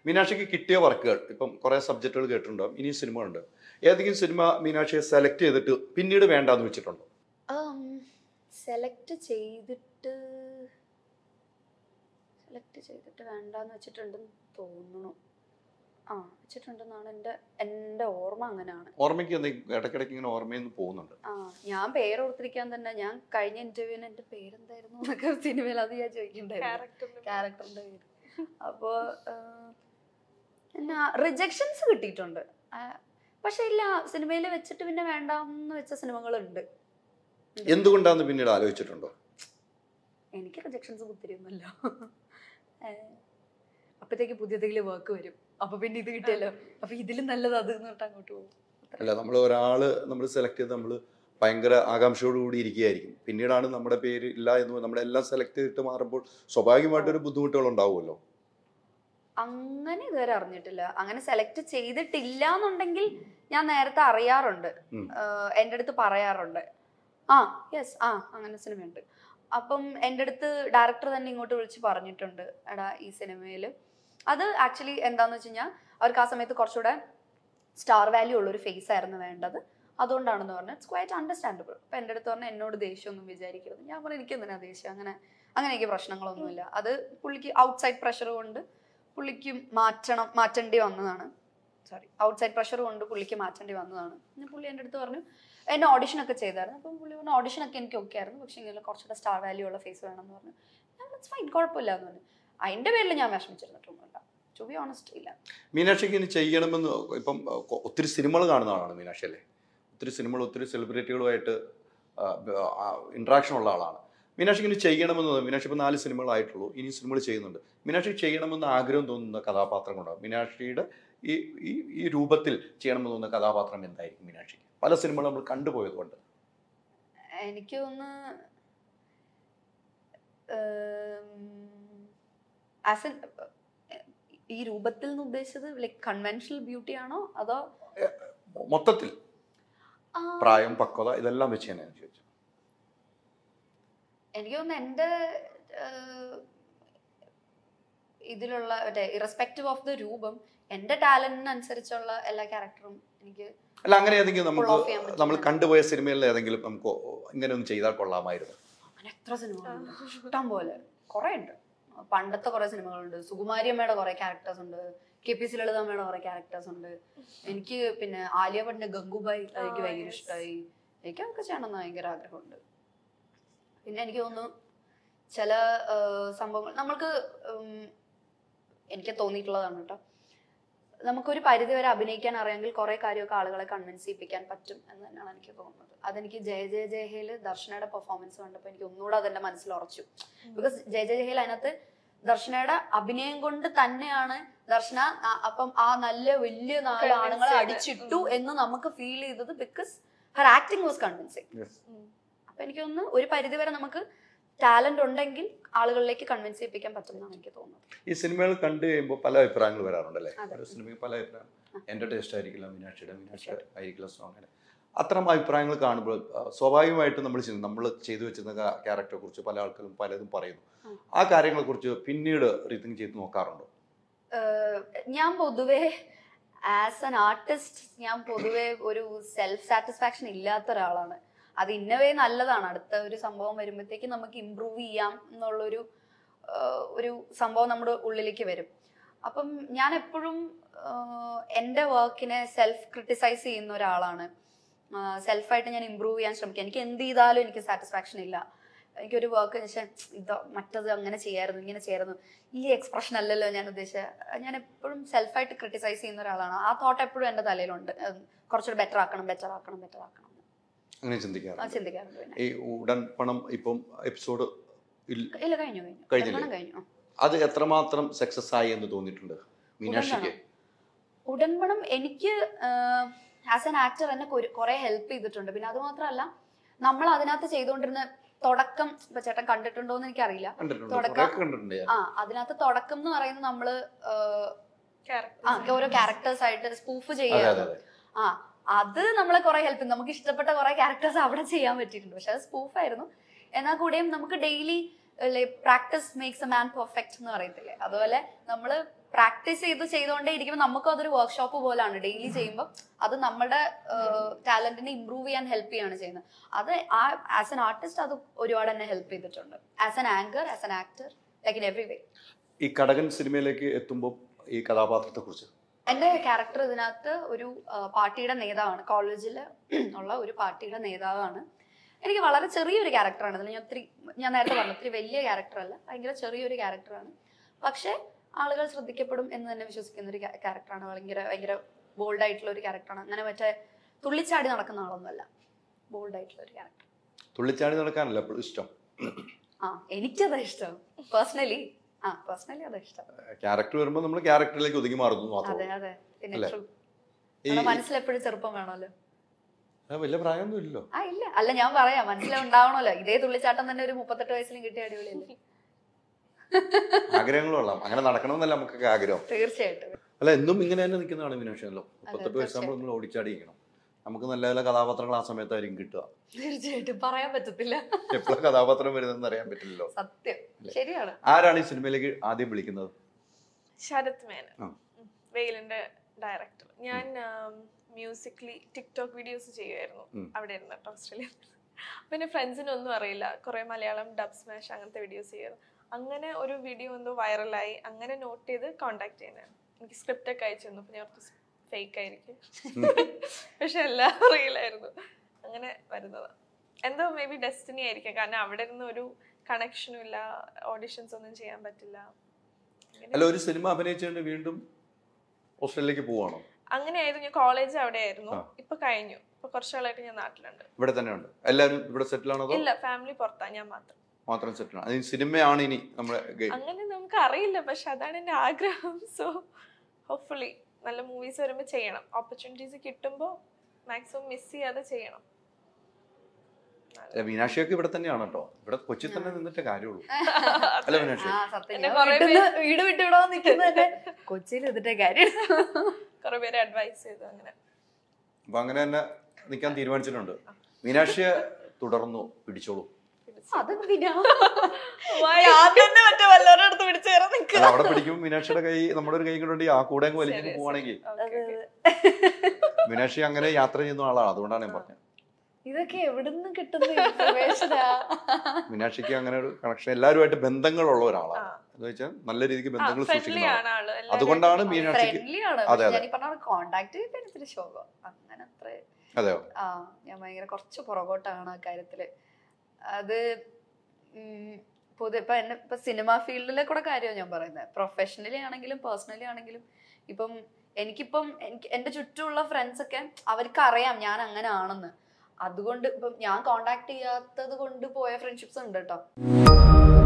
മീനാക്ഷിക്ക് കിട്ടിയ വർക്കുകൾ ഇപ്പം കുറേ സബ്ജക്റ്റുകൾ കേട്ടിട്ടുണ്ടാവും ഇനി സിനിമകളുണ്ട് ഏതെങ്കിലും സിനിമ മീനാക്ഷിയെ സെലക്ട് ചെയ്തിട്ട് പിന്നീട് വേണ്ടാന്ന് വെച്ചിട്ടുണ്ടോ സെലക്ട് ചെയ്തിട്ട് സെലക്ട് ചെയ്തിട്ട് വേണ്ടാന്ന് വെച്ചിട്ടുണ്ടെന്ന് തോന്നുന്നു ആ വെച്ചിട്ടുണ്ടെന്നാണ് എൻ്റെ എൻ്റെ ഓർമ്മ അങ്ങനെയാണ് ഓർമ്മയ്ക്ക് എന്തെങ്കിലും ഇടയ്ക്കിടയ്ക്ക് ഇങ്ങനെ ഓർമ്മയിൽ നിന്ന് പോകുന്നുണ്ട് ആ ഞാൻ പേര് ഓർത്തിരിക്കാൻ തന്നെ ഞാൻ കഴിഞ്ഞ ഇന്റർവ്യൂവിന് എൻ്റെ പേരെന്തായിരുന്നു എന്നൊക്കെ സിനിമയിൽ അത് ഞാൻ ചോദിക്കണ്ടായിരുന്നു ക്യാരക്ടറിന്റെ പേര് അപ്പോ എന്നാ റിജക്ഷൻസ് കിട്ടിയിട്ടുണ്ട് ആ, പക്ഷെ ഇല്ല സിനിമയിൽ വെച്ചിട്ട് പിന്നെ വേണ്ടാന്ന് വെച്ച സിനിമകളുണ്ട് എന്തുകൊണ്ടാന്ന് പിന്നീട് ആലോചിച്ചിട്ടുണ്ടോ എനിക്ക് റിജക്ഷൻസ് ഒത്തിരിയൊന്നുമല്ല അപ്പത്തേക്ക് പുതിയ എന്തെങ്കിലും വർക്ക് വരും അപ്പൊ പിന്നെ ഇത് കിട്ടിയല്ലോ അപ്പൊ ഇതിലും നല്ലത് അത് എന്ന് പറഞ്ഞിട്ട് അങ്ങോട്ട് പോകും അല്ല നമ്മൾ ഒരാള് നമ്മൾ സെലക്ട് ചെയ്ത് നമ്മൾ ഭയങ്കര ആകാംക്ഷയോട് കൂടി ഇരിക്കുകയായിരിക്കും പിന്നീടാണ് നമ്മുടെ പേര് ഇല്ല എന്ന് നമ്മളെല്ലാം സെലക്ട് ചെയ്തിട്ട് മാറുമ്പോൾ സ്വാഭാവികമായിട്ടൊരു ബുദ്ധിമുട്ടുകൾ ഉണ്ടാവുമല്ലോ അങ്ങനെ ഇതുവരെ അറിഞ്ഞിട്ടില്ല അങ്ങനെ സെലക്ട് ചെയ്തിട്ടില്ല എന്നുണ്ടെങ്കിൽ ഞാൻ നേരത്തെ അറിയാറുണ്ട് ഉം. ആഹ് എൻ്റെ അടുത്ത് പറയാറുണ്ട് ആ യെസ് ആ അങ്ങനെ സിനിമയുണ്ട് അപ്പം എൻ്റെ അടുത്ത് ഡയറക്ടർ തന്നെ ഇങ്ങോട്ട് വിളിച്ച് പറഞ്ഞിട്ടുണ്ട് എടാ ഈ സിനിമയിൽ അത് ആക്ച്വലി എന്താന്ന് വെച്ച് കഴിഞ്ഞാൽ അവർക്ക് ആ സമയത്ത് കുറച്ചുകൂടെ സ്റ്റാർ വാല്യൂ ഉള്ളൊരു ഫേസ് ആയിരുന്നു വേണ്ടത് അതുകൊണ്ടാണെന്ന് പറഞ്ഞു ഇറ്റ്സ് ക്വൈറ്റ് അണ്ടർസ്റ്റാൻഡബിൾ അപ്പം എൻ്റെ അടുത്ത് പറഞ്ഞാൽ എന്നോട് ദേഷ്യമൊന്നും വിചാരിക്കരുത് ഞാൻ പറഞ്ഞു എനിക്ക് എന്തിനാ ദേഷ്യം അങ്ങനെ അങ്ങനെ എനിക്ക് പ്രശ്നങ്ങളൊന്നുമില്ല അത് പുള്ളിക്ക് ഔട്ട്സൈഡ് പ്രഷർ കൊണ്ട് പുള്ളിക്ക് മാറ്റണം മാറ്റേണ്ടി വന്നതാണ് സോറി ഔട്ട്സൈഡ് പ്രഷർ കൊണ്ട് പുള്ളിക്ക് മാറ്റേണ്ടി വന്നതാണ് പിന്നെ പുള്ളി എൻ്റെ അടുത്ത് പറഞ്ഞു എന്നെ ഓഡിഷൻ ഒക്കെ ചെയ്തായിരുന്നു അപ്പം പുള്ളി പറഞ്ഞു ഓഡിഷൻ ഒക്കെ എനിക്ക് ഓക്കെ ആയിരുന്നു പക്ഷേ ഇങ്ങനെ കുറച്ചുകൂടെ സ്റ്റാർ വാല്യൂ ഉള്ള ഫേസ് വേണമെന്ന് പറഞ്ഞു ഞാൻ ഫൈൻ കുഴപ്പമില്ല എന്ന് പറഞ്ഞു അതിൻ്റെ പേരിൽ ഞാൻ വിഷമിച്ചിരുന്നിട്ടൊന്നുമില്ല ടു ബി ഓണസ്റ്റ് ഇല്ല മീനാക്ഷിക്ക് ഇനി ചെയ്യണമെന്ന് ഇപ്പം കൊ- ഒത്തിരി സിനിമകൾ കാണുന്ന ആളാണ് മീനാക്ഷി അല്ലേ ഒത്തിരി സിനിമകൾ ഒത്തിരി സെലിബ്രിറ്റികളുമായിട്ട് ഇൻട്രാക്ഷൻ ഉള്ള ആളാണ് മീനാക്ഷിക്ക് ഇനി ചെയ്യണമെന്ന് തോന്നുന്നു മീനാക്ഷി ഇപ്പം നാല് സിനിമകളായിട്ടുള്ളൂ ഇനി സിനിമകൾ ചെയ്യുന്നുണ്ട് മീനാക്ഷി ചെയ്യണമെന്ന് ആഗ്രഹം തോന്നുന്ന കഥാപാത്രങ്ങളുണ്ടാവും മീനാക്ഷിയുടെ ഈ ഈ ഈ രൂപത്തിൽ ചെയ്യണമെന്ന് തോന്നുന്ന കഥാപാത്രം എന്തായിരിക്കും മീനാക്ഷിക്ക് പല സിനിമകൾ നമ്മൾ കണ്ടുപോയത് കൊണ്ട് എനിക്ക് തോന്നുന്നു ആസ് എൻ ഈ രൂപത്തിൽ നിന്ന് ഉദ്ദേശിച്ചത് ലൈക് കൺവെൻഷണൽ ബ്യൂട്ടി ആണോ അതോ മൊത്തത്തിൽ ആ, പ്രായം പക്വത ഇതെല്ലാം വെച്ച് തന്നെ ചോദിച്ചു എനിക്ക് തോന്നുന്നു എൻ്റെ ഏഹ്, ഇതിലുള്ള മറ്റേ ഇറസ്പെക്റ്റീവ് ഓഫ് ദ രൂപം എൻ്റെ ടാലന്റിനനുസരിച്ചുള്ള എല്ലാ ക്യാരക്ടറും എനിക്ക് അല്ല അങ്ങനെ ഏതെങ്കിലും നമുക്ക് Pull off ചെയ്യാൻ പറ്റുന്ന- നമ്മൾ കണ്ടുപോയ സിനിമയിൽ ഏതെങ്കിലും നമുക്ക് ഇങ്ങനെ ഒന്ന് ചെയ്താൽ കൊള്ളാമായിരുന്നു അങ്ങനെ എത്ര സിനിമകളുണ്ട് ഇഷ്ടം പോലെ കുറേ ഉണ്ട് പണ്ടത്തെ കുറേ സിനിമകളുണ്ട് സുകുമാരി അമ്മയുടെ കുറേ ക്യാരക്ടേഴ്സ് ഉണ്ട് കെ പി സി ലളിതമ്മയുടെ കുറേ ക്യാരക്ടേഴ്സ് ഉണ്ട് എനിക്ക് പിന്നെ ആലിയ ഭട്ടിന്റെ ഗംഗുബായി എനിക്ക് ആ, ഭയങ്കര yes. ഇഷ്ടമായി എനിക്ക് അതൊക്കെ ചെയ്യണമെന്ന് ഭയങ്കര ആഗ്രഹമുണ്ട് പിന്നെ എനിക്ക് തോന്നുന്നു ചില ആ, സംഭവങ്ങൾ നമ്മൾക്ക് ഉം, എനിക്ക് തോന്നിയിട്ടുള്ളതാണ് കേട്ടോ നമുക്കൊരു പരിധി വരെ അഭിനയിക്കാൻ അറിയാമെങ്കിൽ കുറെ കാര്യമൊക്കെ ആളുകളെ കൺവിൻസ് ചെയ്യിപ്പിക്കാൻ പറ്റും എന്ന് തന്നെയാണ് എനിക്ക് തോന്നുന്നത് അതെനിക്ക് ജയ ജയ ജയഹയില് ദർശനയുടെ പെർഫോമൻസ് കണ്ടപ്പോൾ എനിക്ക് ഒന്നുകൂടെ അതെന്റെ മനസ്സിൽ ഉറച്ചു ബിക്കോസ് ജയ ജയ ജയഹയിൽ അതിനകത്ത് ദർശനയുടെ അഭിനയം കൊണ്ട് തന്നെയാണ് ദർശന ആ- അപ്പം ആ നല്ല വലിയ നാല് Convince ആണുങ്ങളെ ചെയ്ത്. അടിച്ചിട്ടു ഉം. എന്ന് നമുക്ക് ഫീൽ ചെയ്തത് because her acting was convincing അപ്പൊ എനിക്ക് തോന്നുന്നു ഒരു പരിധി വരെ നമുക്ക് ടാലന്റ് ഉണ്ടെങ്കിൽ ആളുകളിലേക്ക് കൺവിൻസ് ചെയ്യിപ്പിക്കാൻ പറ്റും എന്നാണ് എനിക്ക് തോന്നുന്നത് ഈ സിനിമകൾ കണ്ടു കഴിയുമ്പോൾ പല അഭിപ്രായങ്ങൾ വരാറുണ്ടല്ലേ അതെ. ഓരോ സിനിമയിൽ പല അഭിപ്രായം ആ. എൻ്റെ ടേസ്റ്റ് ആയിരിക്കില്ല മീനാക്ഷിയുടെ മീനാക്ഷി ആയിരിക്കില്ല സോ അങ്ങനെ അത്തരം അഭിപ്രായങ്ങൾ കാണുമ്പോൾ ആ, സ്വാഭാവികമായിട്ടും നമ്മൾ ചെയ്തു നമ്മൾ ചെയ്തു വെച്ചിരുന്ന ക്യാരക്ടറെ കുറിച്ച് പല ആൾക്കാരും പലതും പറയുന്നു ആ. ആ കാര്യങ്ങളെ കുറിച്ച് പിന്നീട് റീതിങ് ചെയ്ത് നോക്കാറുണ്ടോ ഏഹ് ഞാൻ പൊതുവെ ആസ് ആൻ ആർട്ടിസ്റ്റ് ഞാൻ പൊതുവെ ഒരു സെൽഫ് സാറ്റിസ്ഫാക്ഷൻ ഇല്ലാത്ത ഒരാളാണ് അത് ഇന്നവേ നല്ലതാണ് അടുത്ത ഒരു സംഭവം വരുമ്പോഴത്തേക്ക് നമുക്ക് ഇമ്പ്രൂവ് ചെയ്യാം എന്നുള്ളൊരു ഏഹ് ഒരു സംഭവം നമ്മുടെ ഉള്ളിലേക്ക് വരും അപ്പം ഞാൻ എപ്പോഴും എൻ്റെ വർക്കിനെ സെൽഫ് ക്രിട്ടിസൈസ് ചെയ്യുന്ന ഒരാളാണ് സെൽഫായിട്ട് ഞാൻ ഇമ്പ്രൂവ് ചെയ്യാൻ ശ്രമിക്കുക എനിക്ക് എന്ത് ചെയ്താലും എനിക്ക് സാറ്റിസ്ഫാക്ഷൻ ഇല്ല എനിക്കൊരു വർക്ക് വെച്ചാൽ ഇതോ മറ്റത് അങ്ങനെ ചെയ്യായിരുന്നു ഇങ്ങനെ ചെയ്യായിരുന്നു ഈ എക്സ്പ്രഷൻ അല്ലല്ലോ ഞാൻ ഉദ്ദേശിച്ചത് ഞാൻ എപ്പോഴും സെൽഫായിട്ട് ക്രിട്ടിസൈസ് ചെയ്യുന്ന ഒരാളാണ് ആ തോട്ട് എപ്പോഴും എൻ്റെ തലയിലുണ്ട് ഉം, കുറച്ചുകൂടെ ബെറ്റർ ആക്കണം ബെറ്റർ ആക്കണം ബെറ്റർ ആക്കണം എന്ന്. അങ്ങനെ അത് ചിന്തിക്കാറുണ്ട് ചിന്തിക്കാറുണ്ട് പിന്നെ ഈ ഉടൻ പണം ഇപ്പം എപ്പിസോഡ് ഇല്ല കഴിഞ്ഞു കഴിഞ്ഞു കഴിഞ്ഞില്ലേ? നിർമ്മാണം കഴിഞ്ഞു ആ. അത് എത്രമാത്രം സക്സസ് ആയി എന്ന് തോന്നിയിട്ടുണ്ട് മീനാക്ഷിക്ക് ഉടൻപണം എനിക്ക് ആസ് ആൻ ആക്ടർ എന്നെ കുറെ ഹെൽപ്പ് ചെയ്തിട്ടുണ്ട് പിന്നെ അത് മാത്രമല്ല നമ്മൾ അതിനകത്ത് ചെയ്തുകൊണ്ടിരുന്ന തുടക്കം ഇപ്പൊ ചേട്ടൻ കണ്ടിട്ടുണ്ടോ എന്ന് എനിക്കറിയില്ല കണ്ടിട്ടുണ്ട് തുടക്കം- കുറേ കണ്ടിട്ടുണ്ട് ഞാൻ. ആ അതിനകത്ത് തുടക്കം എന്ന് പറയുന്നത് നമ്മള് ആഹ്, ആ Characters. ഓരോ ക്യാരക്ടേഴ്സ് ആയിട്ട് സ്പൂഫ് അതെ ചെയ്യാറ് അതെ അതെ ആ അത് നമ്മളെ കുറെ ഹെൽപ്പ് ചെയ്യും നമുക്ക് ഇഷ്ടപ്പെട്ട കുറെ ക്യാരക്ടേഴ്സ് അവിടെ ചെയ്യാൻ പറ്റിയിട്ടുണ്ട് പക്ഷെ അത് സ്പൂഫ് ആയിരുന്നു എന്നാൽ കൂടെയും നമുക്ക് daily practice makes a man perfect എന്ന് പറയത്തില്ലേ അതുപോലെ നമ്മൾ പ്രാക്ടീസ് ചെയ്ത് ചെയ്തുകൊണ്ടേ ഇരിക്കുമ്പോൾ നമുക്കും അതൊരു വർക്ക്ഷോപ്പ് പോലാണ് ഡെയിലി ചെയ്യുമ്പോൾ അത് നമ്മുടെ ടാലന്റിനെ ഇമ്പ്രൂവ് ചെയ്യാൻ ഹെൽപ്പ് ചെയ്യാണ് ചെയ്യുന്നത് അത് ആ ആസ് എൻ ആർട്ടിസ്റ്റ് അത് ഒരുപാട് എന്നെ ഹെൽപ്പ് ചെയ്തിട്ടുണ്ട് as an anchor as an actor like in every way ഈ കടകൻ സിനിമയിലേക്ക് എത്തുമ്പോൾ ഈ കഥാപാത്രത്തെ കുറിച്ച് എൻ്റെ ക്യാരക്ടർ ഇതിനകത്ത് ഒരു ആ, പാർട്ടിയുടെ നേതാവാണ് കോളേജിൽ ഉള്ള ഒരു പാർട്ടിയുടെ നേതാവാണ് എനിക്ക് വളരെ ചെറിയൊരു ക്യാരക്ടറാണ് അതിൽ ഞാൻ ഒത്തിരി ഞാൻ നേരത്തെ പറഞ്ഞു ഒത്തിരി വലിയ ക്യാരക്ടർ അല്ല ഭയങ്കര ചെറിയൊരു ക്യാരക്ടറാണ് പക്ഷേ ആളുകൾ ശ്രദ്ധിക്കപ്പെടും എന്ന് തന്നെ വിശ്വസിക്കുന്ന ഒരു ക്യാരക്ടറാണ് ഭയങ്കര ഭയങ്കര ബോൾഡ് ആയിട്ടുള്ള ഒരു ക്യാരക്ടറാണ് അങ്ങനെ മറ്റേ തുള്ളിച്ചാടി നടക്കുന്ന ആളൊന്നുമല്ല ബോൾഡ് ആയിട്ടുള്ള ഒരു ക്യാരക്ടർ തുള്ളിച്ചാടി നടക്കാനല്ല എപ്പോഴും ഇഷ്ടം ആ എനിക്കതാ ഇഷ്ടം പേഴ്സണലി ആ പേഴ്സണലി അതാ ഇഷ്ടം ക്യാരക്ടർ വരുമ്പോൾ നമ്മൾ ക്യാരക്ടറിലേക്ക് ഒതുങ്ങി മാറുന്നു മാത്രമേ അതെ അതെ പിന്നെ അല്ലേ? true. ഈ നമ്മുടെ മനസ്സിലെപ്പോഴും ചെറുപ്പം വേണമല്ലോ ആ, വലിയ പ്രായമൊന്നും ഇല്ലല്ലോ ആ ഇല്ല അല്ല ഞാൻ പറയാം മനസ്സിലുണ്ടാവണമല്ലോ ഇതേ തുള്ളിച്ചാട്ടം തന്നെ ഒരു മുപ്പത്തെട്ട് വയസ്സിലും കിട്ടിയ അടിപൊളിയല്ലേ ആഗ്രഹങ്ങൾ കൊള്ളാം അങ്ങനെ നടക്കണമെന്നല്ല നമുക്കൊക്കെ ആഗ്രഹം തീർച്ചയായിട്ടും അല്ല എന്നും ഇങ്ങനെ തന്നെ നിൽക്കുന്നതാണ് മീനാക്ഷല്ലോ മുപ്പത്തെട്ട് വയസ്സാകുമ്പോൾ തീർച്ചയായും. നമ്മൾ ഓടിച്ചാടിയിരിക്കണം നമുക്ക് നല്ല നല്ല കഥാപാത്രങ്ങൾ ആ സമയത്തായിരിക്കും കിട്ടുക തീർച്ചയായിട്ടും പറയാൻ പറ്റത്തില്ല എപ്പോഴും കഥാപാത്രം വരുന്നതെന്ന് അറിയാൻ പറ്റില്ലല്ലോ സത്യം ശരിയാണ് ആരാണ് ഈ സിനിമയിലേക്ക് ആദ്യം വിളിക്കുന്നത് ശരത് മേനൻ ആ. ഉം. വെയിലിന്റെ ഡയറക്ടർ ഞാൻ മ്യൂസിക്കലി ടിക്ടോക്ക് വീഡിയോസ് ചെയ്യുമായിരുന്നു ഉം. അവിടെ ഇരുന്നിട്ട് ഓസ്ട്രേലിയ പിന്നെ ഫ്രണ്ട്സിനൊന്നും അറിയില്ല കുറെ മലയാളം ഡബ് സ്മാഷ് അങ്ങനത്തെ വീഡിയോസ് ചെയ്യുമായിരുന്നു അങ്ങനെ ഒരു വീഡിയോ എന്തോ വൈറലായി അങ്ങനെ നോട്ട് ചെയ്ത് കോണ്ടാക്ട് ചെയ്യുന്നതാണ് എനിക്ക് സ്ക്രിപ്റ്റ് ഒക്കെ അയച്ചു തന്നു അപ്പൊ ഞാൻ ഫേക്ക് ആയിരിക്കും പക്ഷെ എല്ലാം റിയൽ ആയിരുന്നു അങ്ങനെ വരുന്നതാ എന്തോ മേ ബി ഡെസ്റ്റിനി ആയിരിക്കും കാരണം അവിടെ ഇരുന്ന് ഒരു കണക്ഷനും ഇല്ല ഓഡിഷൻസ് ഒന്നും ചെയ്യാൻ പറ്റില്ല അങ്ങനെ അല്ല ഒരു സിനിമ അഭിനയിച്ചുകൊണ്ട് വീണ്ടും ഓസ്ട്രേലിയയിലേക്ക് പോവാണോ അങ്ങനെയായിരുന്നു ഞാൻ കോളേജ് അവിടെ ആയിരുന്നു ആ. ഇപ്പൊ കഴിഞ്ഞു ഇപ്പൊ കുറച്ചു നാളായിട്ട് ഞാൻ നാട്ടിലുണ്ട് ഇവിടെ തന്നെ ഉണ്ട് എല്ലാവരും ഇവിടെ സെറ്റിൽ ആണോ അതോ ഇല്ല ഫാമിലി പുറത്താ ഞാൻ മാത്രം മാത്രം സെറ്റിൽ ആണ് അത് സിനിമയാണ് ഇനി നമ്മുടെ ഗെയിം അങ്ങനെ നമുക്ക് അറിയില്ല പക്ഷെ അതാണ് എന്റെ ആഗ്രഹം സോ ഹോപ്പ്ഫുള്ളി നല്ല മൂവീസ് വരുമ്പോൾ ചെയ്യണം ഓപ്പർച്യൂണിറ്റീസ് കിട്ടുമ്പോൾ മാക്സിമം മിസ് ചെയ്യാതെ ചെയ്യണം അല്ല മീനാക്ഷിയൊക്കെ ഇവിടെ തന്നെയാണ് കേട്ടോ ഇവിടെ കൊച്ചി തന്നെ നിന്നിട്ട് കാര്യമുള്ളൂ അല്ല മീനാക്ഷി ആ സത്യം എന്നെ ഞാൻ കുറേ വീട്ടിന്ന് വീട് വിട്ട് ഇവിടെ നിൽക്കുന്നതന്നെ കൊച്ചിയിൽ ഇതിന്റെ കാര്യം കുറെ പേര് അഡ്വൈസ് ചെയ്തു അങ്ങനെ അപ്പൊ അങ്ങനെ തന്നെ നിൽക്കാൻ തീരുമാനിച്ചിട്ടുണ്ട് മീനാക്ഷിയെ തുടർന്നു പിടിച്ചോളൂ അതെന്തിനാ ഞാൻ തന്നെ മറ്റേ വല്ലവരുടെ അടുത്ത് പിടിച്ചു കയറാൻ നിൽക്കുക അല്ല അവിടെ പിടിക്കുമ്പോൾ മീനാക്ഷിയുടെ കൈ നമ്മുടെ ഒരു കൈ കൊണ്ടുണ്ടെങ്കിൽ ആ കൂടെ അങ്ങ് വലിച്ചിട്ട് പോവാണെങ്കിൽ മീനാക്ഷി അങ്ങനെ യാത്ര ചെയ്യുന്ന ആളാണ് അതുകൊണ്ടാണ് ഞാൻ പറഞ്ഞത് ഇതൊക്കെ എവിടുന്ന് കിട്ടുന്ന ഇൻഫർമേഷനാ മീനാക്ഷിക്ക് അങ്ങനെ ഒരു കണക്ഷൻ എല്ലാവരുമായിട്ട് ബന്ധങ്ങളുള്ള ഒരാളാണ് ആ. എന്ന് വെച്ചാൽ നല്ല രീതിക്ക് ബന്ധങ്ങൾ ഫ്രണ്ട്ലി സൂക്ഷിക്കുന്ന ആളാണ്. ആണ് ആള് എല്ലാവരും അതുകൊണ്ടാണ് ആയിട്ട് മീനാക്ഷിക്ക് ഫ്രണ്ട്ലി ആണ് അതെ, അതെ. ഞാൻ ഈ പറഞ്ഞ കോണ്ടാക്ട് ചെയ്തിട്ട് ഇത്തിരി ശോകം അങ്ങനെ അത്ര അതെയോ ആ ഞാൻ ഭയങ്കര കുറച്ച് പുറകോട്ടാണ് ആ കാര്യത്തില് അത് ഉം, പൊതു ഇപ്പൊ എന്നെ ഇപ്പൊ സിനിമ ഫീൽഡിലെ കൂടെ കാര്യമാണ് ഞാൻ പറയുന്നത് പ്രൊഫഷണലി ആണെങ്കിലും പേഴ്സണലി ആണെങ്കിലും ഇപ്പം എനിക്കിപ്പം എനിക്ക് എന്റെ ചുറ്റുമുള്ള ഫ്രണ്ട്സ് ഒക്കെ അവർക്ക് അറിയാം ഞാൻ അങ്ങനെ ആണെന്ന് അതുകൊണ്ട് ഇപ്പം ഞാൻ കോണ്ടാക്ട് ചെയ്യാത്തത് കൊണ്ട് പോയ ഫ്രണ്ട്ഷിപ്സ് ഉണ്ട് കേട്ടോ